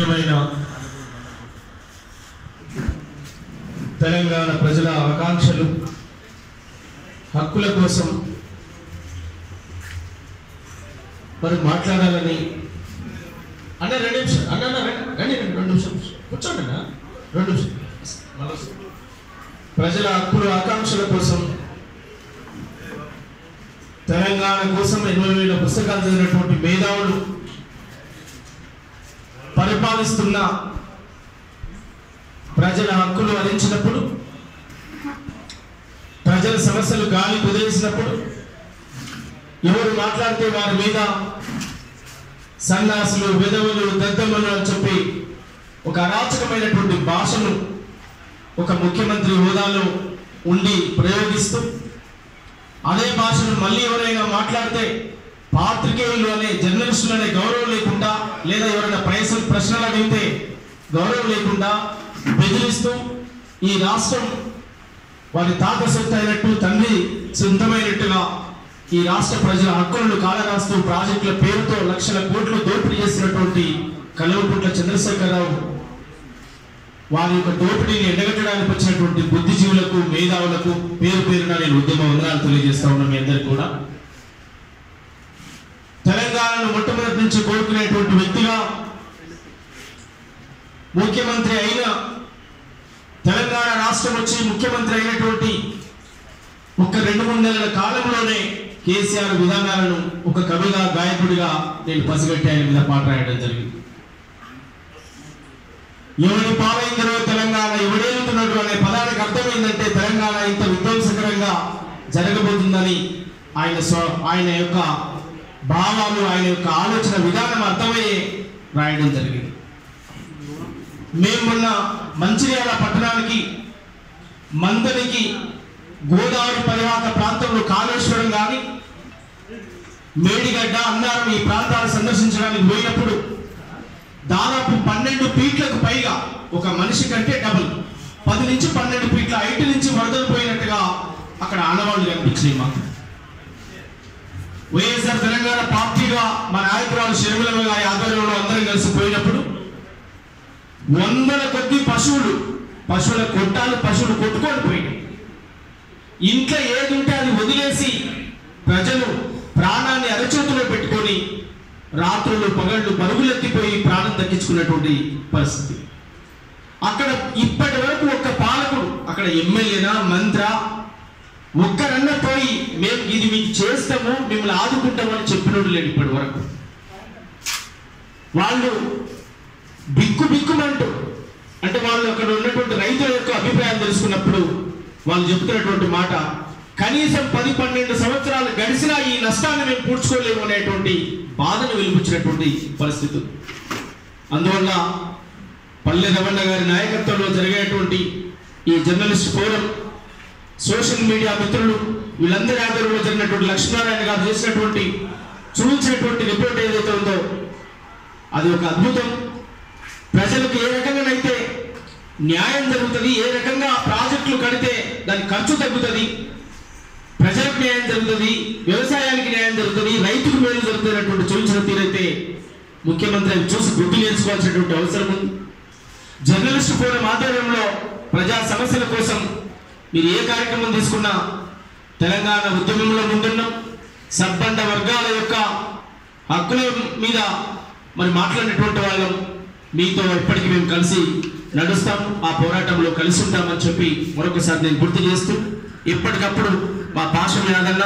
ముఖ్యమైన తెలంగాణ ప్రజల ఆకాంక్షలు హక్కుల కోసం మరి మాట్లాడాలని అన్న రెండు నిమిషం అన్న అన్న రండి, రండి రండి, రెండు నిమిషం కూర్చోండి అన్న రెండు నిమిషం మళ్ళీ వస్తా. ప్రజల హక్కుల ఆకాంక్షల కోసం తెలంగాణ కోసం ఎనభై వేల పుస్తకాలు చదివినటువంటి మేధావులు పరిపాలిస్తున్న ప్రజల హక్కులు హరించినప్పుడు ప్రజల సమస్యలు గాలి కుదిరేసినప్పుడు ఎవరు మాట్లాడితే వారి మీద సన్నాసులు విధవులు దద్దమ్మలు అని చెప్పి ఒక అరాచకమైనటువంటి భాషను ఒక ముఖ్యమంత్రి హోదాలో ఉండి ప్రయోగిస్తూ అదే భాషను మళ్ళీ ఎవరైనా మాట్లాడితే పాత్రికేయులు అనే జర్నలిస్టులు అనే గౌరవం లేకుండా లేదా ఎవరైనా ప్రశ్న ప్రశ్నలు అడిగితే గౌరవం లేకుండా బెదిరిస్తూ ఈ రాష్ట్రం వారి తాత సొత్తు అయినట్టు తండ్రి సొంతమైనట్టుగా ఈ రాష్ట్ర ప్రజల హక్కులను కాలరాస్తూ ప్రాజెక్టుల పేరుతో లక్షల కోట్లు దోపిడీ చేసినటువంటి కల్వకుంట్ల చంద్రశేఖరరావు వారి యొక్క దోపిడీని ఎండగట్టడానికి వచ్చినటువంటి బుద్ధిజీవులకు మేధావులకు పేరు పేరున నేను ఉద్యమ వందనాలు తెలియజేస్తా ఉన్నాను మీ అందరికి కూడా తెలంగాణను మొట్టమొదటి నుంచి కోరుకునేటువంటి వ్యక్తిగా ముఖ్యమంత్రి అయిన తెలంగాణ రాష్ట్రం వచ్చి ముఖ్యమంత్రి అయినటువంటి ఒక రెండు మూడు నెలల కాలంలోనే కేసీఆర్ విధానాలను ఒక కవిగా గాయకుడిగా నేను పసిగట్టి ఆయన మీద పాట రాయడం జరిగింది ఎవడి పాలైందరో తెలంగాణ ఎవడేలుతున్నాడు అనే పదానికి అర్థమైందంటే తెలంగాణ ఇంత విధ్వంసకరంగా జరగబోతుందని ఆయన స్వ ఆయన యొక్క భావాలు ఆయన యొక్క ఆలోచన విధానం అర్థమయ్యే రాయడం జరిగింది మేము మొన్న మంచిర్యాల పట్టణానికి మందనికి గోదావరి పరివాహక ప్రాంతంలో కాళేశ్వరం కానీ మేడిగడ్డ అన్నారం ఈ ప్రాంతాలు సందర్శించడానికి పోయినప్పుడు దాదాపు పన్నెండు ఫీట్లకు పైగా ఒక మనిషి కంటే డబుల్ పది నుంచి పన్నెండు ఫీట్ల హైట్ నుంచి వరదలు పోయినట్టుగా అక్కడ ఆనవాళ్లు కనిపించినాయి మాకు వైఎస్ఆర్ తెలంగాణ పార్టీగా మా నాయకురాలు షర్మిల గారి ఆధ్వర్యంలో అందరం కలిసి పోయినప్పుడు వందల కొద్ది పశువులు పశువుల కొట్టాలు పశువులు కొట్టుకొని పోయినాయి ఇంట్లో ఏది ఉంటే అది వదిలేసి ప్రజలు ప్రాణాన్ని అరచేతిలో పెట్టుకొని రాత్రులు పగళ్ళు పరుగులెత్తిపోయి ప్రాణం దక్కించుకున్నటువంటి పరిస్థితి అక్కడ ఇప్పటి వరకు ఒక్క పాలకుడు అక్కడ ఎమ్మెల్యేనా మంత్ర ఒక్కరన్నా పోయి మేము ఇది మీకు చేస్తాము మిమ్మల్ని ఆదుకుంటామని చెప్పినోడు లేడు ఇప్పటి వరకు వాళ్ళు బిక్కు బిక్కుమంటూ అంటే వాళ్ళు అక్కడ ఉన్నటువంటి రైతుల యొక్క అభిప్రాయం తెలుసుకున్నప్పుడు వాళ్ళు చెప్తున్నటువంటి మాట కనీసం పది పన్నెండు సంవత్సరాలు గడిచినా ఈ నష్టాన్ని మేము పూడ్చుకోలేము అనేటువంటి బాధను వెలిపించినటువంటి పరిస్థితి అందువల్ల పల్లె రమణ గారి నాయకత్వంలో జరిగేటువంటి ఈ జర్నలిస్ట్ ఫోరం సోషల్ మీడియా మిత్రులు వీళ్ళందరి ఆధ్వర్యంలో జరిగినటువంటి లక్ష్మీనారాయణ గారు చేసినటువంటి చూపించినటువంటి రిపోర్ట్ ఏదైతే ఉందో అది ఒక అద్భుతం ప్రజలకు ఏ రకంగానైతే న్యాయం జరుగుతుంది ఏ రకంగా ప్రాజెక్టులు కడితే దాని ఖర్చు తగ్గుతుంది ప్రజలకు న్యాయం జరుగుతుంది వ్యవసాయానికి న్యాయం జరుగుతుంది రైతుకు మేలు జరుగుతున్నటువంటి చూపించిన తీరైతే ముఖ్యమంత్రి అది చూసి గుర్తు నేర్చుకోవాల్సినటువంటి అవసరం ఉంది జర్నలిస్ట్ ఫోరం ఆధ్వర్యంలో ప్రజా సమస్యల కోసం మీరు ఏ కార్యక్రమం తీసుకున్నా తెలంగాణ ఉద్యమంలో ముందున్నాం సబ్బండ వర్గాల యొక్క హక్కుల మీద మరి మాట్లాడినటువంటి వాళ్ళం మీతో ఎప్పటికీ మేము కలిసి నడుస్తాం ఆ పోరాటంలో కలిసి ఉంటామని చెప్పి మరొకసారి నేను గుర్తు చేస్తూ ఎప్పటికప్పుడు మా భాష మీదన్నా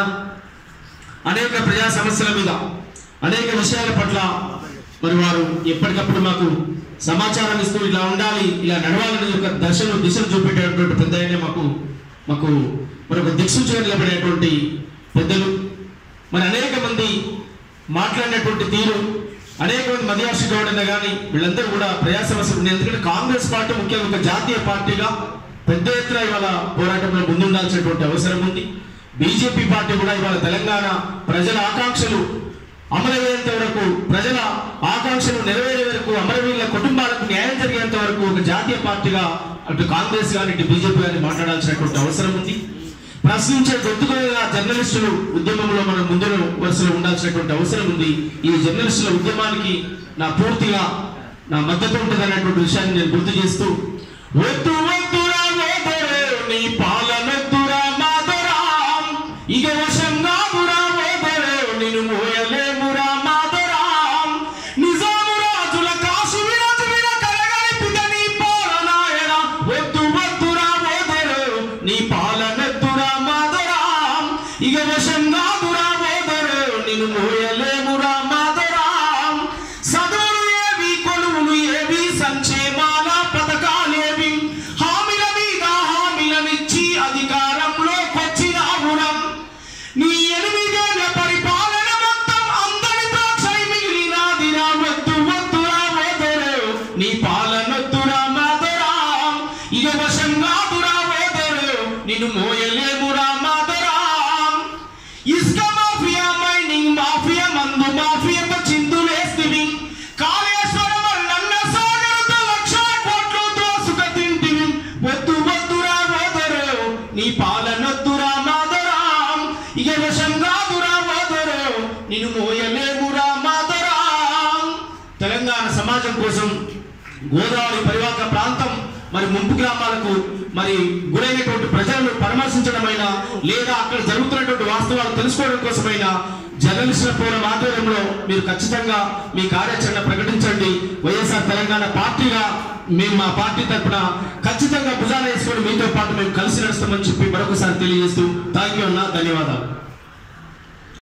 అనేక ప్రజా సమస్యల మీద అనేక విషయాల పట్ల మరి వారు ఎప్పటికప్పుడు మాకు సమాచారం ఇస్తూ ఇలా ఉండాలి ఇలా నడవాలని ఒక దశను దిశను చూపెట్టేటువంటి పెద్ద ఆయనే మాకు మాకు మరి ఒక దిక్సూచిగా నిలబడేటువంటి పెద్దలు మరి అనేక మంది మాట్లాడినటువంటి తీరు అనేక మంది మధ్యాషి గౌడన్న కానీ వీళ్ళందరూ కూడా ప్రజా సమస్యలు ఉన్నాయి. ఎందుకంటే కాంగ్రెస్ పార్టీ ముఖ్యంగా ఒక జాతీయ పార్టీగా పెద్ద ఎత్తున ఇవాళ పోరాటంలో ముందుండాల్సినటువంటి అవసరం ఉంది బీజేపీ పార్టీ కూడా ఇవాళ తెలంగాణ ప్రజల ఆకాంక్షలు అమరయ్యేంత వరకు ప్రజల ఆకాంక్షలు నెరవేరే వరకు అమరవీరుల కుటుంబాలకు న్యాయం జరిగేంత వరకు ఒక జాతీయ పార్టీగా అటు కాంగ్రెస్ కానీ ఇటు బీజేపీ కానీ మాట్లాడాల్సినటువంటి అవసరం ఉంది ప్రశ్నించే గొంతుకగా జర్నలిస్టులు ఉద్యమంలో మనం ముందు వరుసలో ఉండాల్సినటువంటి అవసరం ఉంది ఈ జర్నలిస్టుల ఉద్యమానికి నా పూర్తిగా నా మద్దతు ఉంటుంది అనేటువంటి విషయాన్ని నేను గుర్తు చేస్తూ వద్దు వద్దురా ఓదరే నీ పాలనొద్దురా మాదరా ఇక వశంగా గురా ఓదరే నిన్ను మోయలేమురా మాదరా నిజాము రాజుల కాసు విరాజు విర కలగలిపిత నీ పాలనాయన వద్దు వద్దురా ఓదరే నీ పాలనొద్దురా మాదరా ఇక వశంగా గురా ఓదరే నిన్ను మోయలేమురా మాదరా సదువులు ఏవి కొలువులు ఏవి సంక్షేమాల పథకాలేవి హామీల మీద హామీలనిచ్చి అధికారంలోకొచ్చినావురం నీ ఎనిమిదేళ్ల పరిపాలన మొత్తం అందరి ద్రాక్షై మిగిలినాదిరా వద్దు వద్దురా వదరు నీ పాలనొద్దురా మాదరా ఇక వశంగా దురా వదరు నిన్ను మోయలేమురా మాదరా ఇసుక మాఫియా మైనింగ్ మాఫియా మందు మాఫియాతో చిందులేస్తివి కాళేశ్వరం నన్న సాగరుతో లక్ష కోట్లు దోసుక తింటివి వద్దు వద్దురా వదరు నీ పాలనొద్దురా మాదరా ఇక వశంగా దురా వదరు నిన్ను మోయలేమురా మాదరా తెలంగాణ సమాజం కోసం గోదావరి పరివాహక ప్రాంతం మరి ముంపు గ్రామాలకు మరి గురైనటువంటి ప్రజలను పరామర్శించడమైనా లేదా అక్కడ జరుగుతున్నటువంటి వాస్తవాలు తెలుసుకోవడం కోసమైనా జర్నలిస్టుల ఫోరం ఆధ్వర్యంలో మీరు ఖచ్చితంగా మీ కార్యాచరణ ప్రకటించండి వైఎస్ఆర్ తెలంగాణ పార్టీగా మేము మా పార్టీ తరఫున ఖచ్చితంగా భుజాన వేసుకొని మీతో పాటు మేము కలిసి నడుస్తామని చెప్పి మరొకసారి తెలియజేస్తూ థ్యాంక్ యూ అన్న ధన్యవాదాలు